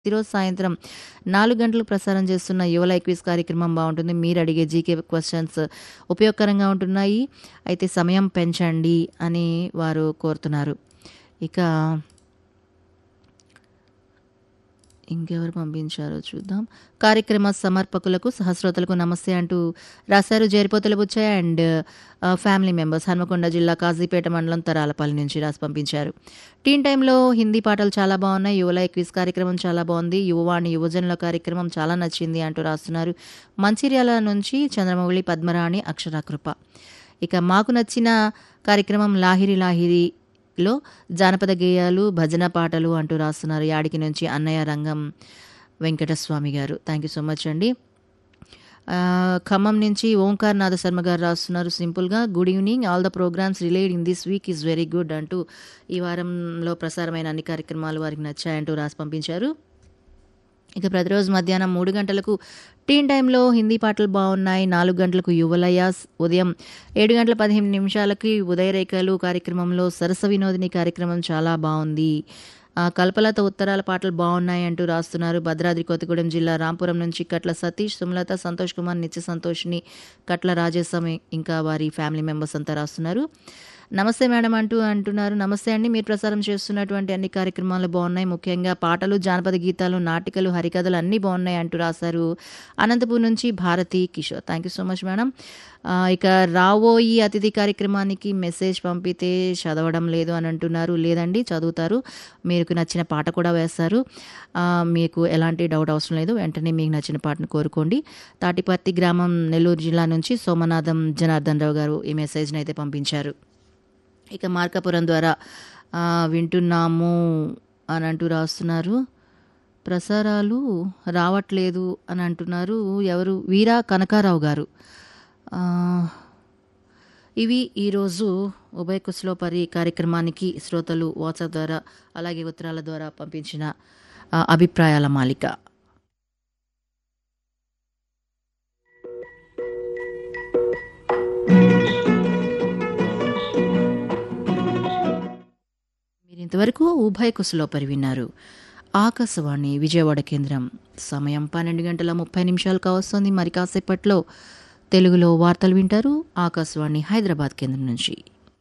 ఈరోజు సాయంత్రం 4 గంటలకు ప్రసారం చేస్తున్న యువలై క్విజ్ కార్యక్రమం బావుంటుంది. మీరడిగే జీకే క్వెషన్స్ ఉపయోగకరంగా ఉంటున్నాయి. అయితే సమయం పెంచండి అని వారు కోరుతున్నారు. ఇక ఇంకెవరు పంపించారో చూద్దాం. కార్యక్రమ సమర్పకులకు, సహస్రోతలకు నమస్తే అంటూ రాశారు Jeripothula Butchaiah and ah, family members Hanamkonda జిల్లా కాజీపేట మండలం తరాలపల్లి నుంచి రాసి పంపించారు. టీన్ టైమ్‌లో హిందీ పాటలు చాలా బావున్నాయి. యువలై క్విజ్ కార్యక్రమం చాలా బావుంది. యువవాణి యువజనుల కార్యక్రమం చాలా నచ్చింది అంటూ రాస్తున్నారు. మంచిర్యాల నుంచి చంద్రమౌళి, పద్మరాణి, అక్షరాకృప. ఇక మాకు నచ్చిన కార్యక్రమం లాహిరి లాహిరిలో జానపద గేయాలు, భజన పాటలు అంటూ రాస్తున్నారు. యాడికి నుంచి అన్నయ్య రంగం వెంకటస్వామి గారు. థాంక్ యూ సో మచ్ అండి. ఆహ్, ఖమ్మం నుంచి ఓంకార్ నాదశర్మ గారు రాస్తున్నారు సింపుల్‌గా good evening all the programmes related in this week is very good అంటూ ఈ వారంలో ప్రసారమైన అన్ని కార్యక్రమాలు వారికి నచ్చాయంటూ రాసి పంపించారు. ఇక ప్రతిరోజు మధ్యాహ్నం 3 గంటలకు టీన్ టైమ్‌లో హిందీ పాటలు బావున్నాయి. 4 గంటలకు యువలయాస్, ఉదయం 7 గంటల 15 నిమిషాలకి ఉదయరేఖలు కార్యక్రమంలో సరస వినోదిని కార్యక్రమం చాలా బావుంది. ఆహ్, కల్పలత ఉత్తరాల పాటలు బావున్నాయి అంటూ రాస్తున్నారు. భద్రాద్రి కొత్తగూడెం జిల్లా రాంపురం నుంచి కట్ల సతీష్, సుమలత, సంతోష్ కుమార్, నిత్య సంతోషిని, కట్ల రాజేశం ఇంకా వారి ఫ్యామిలీ మెంబర్స్ అంతా రాస్తున్నారు. నమస్తే మేడం అంటూ అంటున్నారు. నమస్తే అండి. మీరు ప్రసారం చేస్తున్నటువంటి అన్ని కార్యక్రమాలు బావున్నాయి. ముఖ్యంగా పాటలు, జానపద గీతాలు, నాటికలు, హరికథలు అన్నీ బావున్నాయి అంటూ రాశారు. అనంతపూర్ నుంచి Bharathi Kishore. Thank you so much madam. Ah, ఇక రావోయి అతిథి కార్యక్రమానికి మెసేజ్ పంపితే చదవడం లేదు అని అంటున్నారు. లేదండి చదువుతారు. మీకు నచ్చిన పాట కూడా వేస్తారు. ఆహ్, మీకు ఎలాంటి డౌట్ అవసరం లేదు. వెంటనే మీకు నచ్చిన పాటను కోరుకోండి. తాటిపర్తి గ్రామం నెల్లూరు జిల్లా నుంచి సోమనాథం జనార్దన్ రావు గారు ఈ మెసేజ్‌నైతే పంపించారు. ఇక మార్కాపురం ద్వారా ఆహ్, వింటున్నాము అని అంటూ రాస్తున్నారు. ప్రసారాలు రావట్లేదు అని అంటున్నారు. ఎవరు వీరా కనకారావు గారు. ఆహ్, ఇవి ఈరోజు ఉభయ కుశలో పరి కార్యక్రమానికి శ్రోతలు వాట్సాప్ ద్వారా అలాగే ఉత్తరాల ద్వారా పంపించిన ఆహ్, అభిప్రాయాల మాలిక. మీరింతవరకు ఉభయ కుశలో పరి విన్నారు. ఆకాశవాణి విజయవాడ కేంద్రం. సమయం 12 గంటల 30 నిమిషాలు కావస్తోంది. మరి కాసేపట్లో తెలుగులో వార్తలు వింటారు. ఆకాశవాణి హైదరాబాద్ కేంద్రం నుంచి.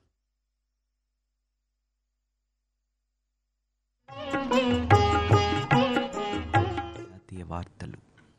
జాతీయ వార్తలు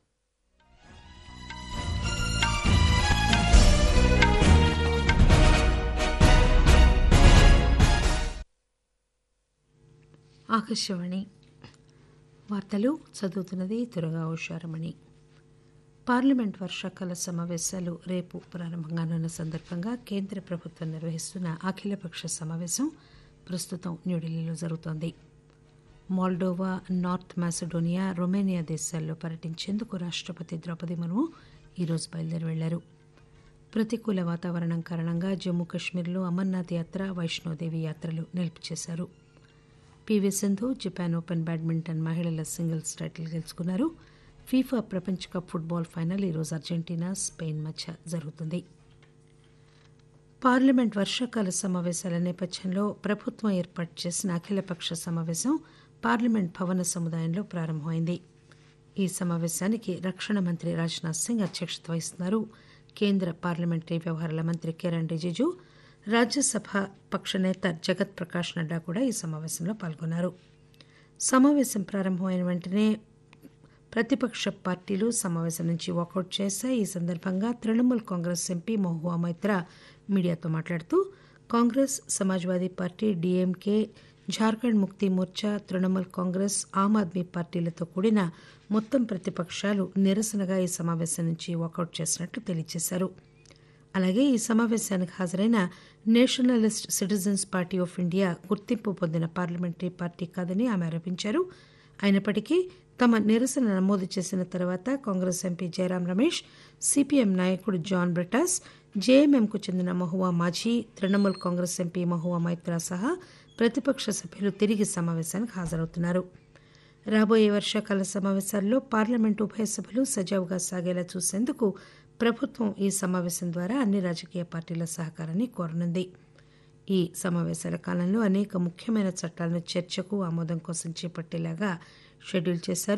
ఆకాశవాణి వార్తలు చదువుతున్నది తురగా ఉషారమణి పార్లమెంట్ వర్షాకాల సమావేశాలు రేపు ప్రారంభంగానున్న సందర్భంగా కేంద్ర ప్రభుత్వం నిర్వహిస్తున్న అఖిలపక్ష సమావేశం ప్రస్తుతం న్యూఢిల్లీలో జరుగుతోంది మోల్డోవా నార్త్ మాసిడోనియా రొమేనియా దేశాల్లో పర్యటించేందుకు రాష్ట్రపతి ద్రౌపది ముర్ము ఈరోజు బయలుదేరి వెళ్లారు ప్రతికూల వాతావరణం కారణంగా జమ్మూ కశ్మీర్లో అమర్నాథ్ యాత్ర వైష్ణోదేవి యాత్రలు నిలుపు చేశారు PV Sindhu Japan open badminton మహిళల సింగిల్స్ టైటిల్ గెలుచుకున్నారు ఫీఫా ప్రపంచ కప్ ఫుట్బాల్ ఫైనల్ ఈరోజు అర్జెంటీనా స్పెయిన్ మధ్య జరుగుతుంది పార్లమెంట్ వర్షాకాల సమావేశాల నేపథ్యంలో ప్రభుత్వం ఏర్పాటు చేసిన అఖిలపక్ష సమావేశం పార్లమెంట్ భవన సముదాయంలో ప్రారంభమైంది ఈ సమావేశానికి రక్షణ మంత్రి రాజ్నాథ్ సింగ్ అధ్యక్షత వహిస్తున్నారు కేంద్ర పార్లమెంటరీ వ్యవహారాల మంత్రి కిరణ్ రిజిజు రాజ్యసభ పక్ష నేత జగత్ ప్రకాష్ నడ్డా కూడా ఈ సమావేశంలో పాల్గొన్నారు సమావేశం ప్రారంభమైన వెంటనే ప్రతిపక్ష పార్టీలు సమావేశం నుంచి వాకౌట్ చేశాయి ఈ సందర్భంగా తృణమూల్ కాంగ్రెస్ ఎంపీ మహువా మైత్రా మీడియాతో మాట్లాడుతూ కాంగ్రెస్ సమాజ్వాదీ పార్టీ డీఎంకే జార్ఖండ్ ముక్తి మోర్చా తృణమూల్ కాంగ్రెస్ ఆమ్ ఆద్మీ పార్టీలతో కూడిన మొత్తం ప్రతిపక్షాలు నిరసనగా ఈ సమావేశం నుంచి వాకౌట్ చేసినట్లు తెలియజేశారు అలాగే ఈ సమావేశానికి హాజరైన nationalist citizens party of India గుర్తింపు పొందిన పార్లమెంటరీ పార్టీ కాదని ఆమె ఆరోపించారు అయినప్పటికీ తమ నిరసన నమోదు చేసిన తర్వాత కాంగ్రెస్ ఎంపీ జయరాం రమేష్ సిపిఎం నాయకుడు జాన్ బ్రిటాస్ జేఎంఎంకు చెందిన మహువా మాఝీ తృణమూల్ కాంగ్రెస్ ఎంపీ మహువా మైత్రా సహా ప్రతిపక్ష సభ్యులు తిరిగి సమావేశానికి హాజరవుతున్నారు రాబోయే వర్షాకాల సమావేశాల్లో పార్లమెంటు ఉభయ సభలు సజావుగా సాగేలా చూసేందుకు ప్రభుత్వం ఈ సమావేశం ద్వారా అన్ని రాజకీయ పార్టీల సహకారాన్ని కోరనుంది ఈ సమావేశాల కాలంలో అనేక ముఖ్యమైన చట్టాలను చర్చకు ఆమోదం కోసం చేపట్టేలాగా షెడ్యూల్ చేశారు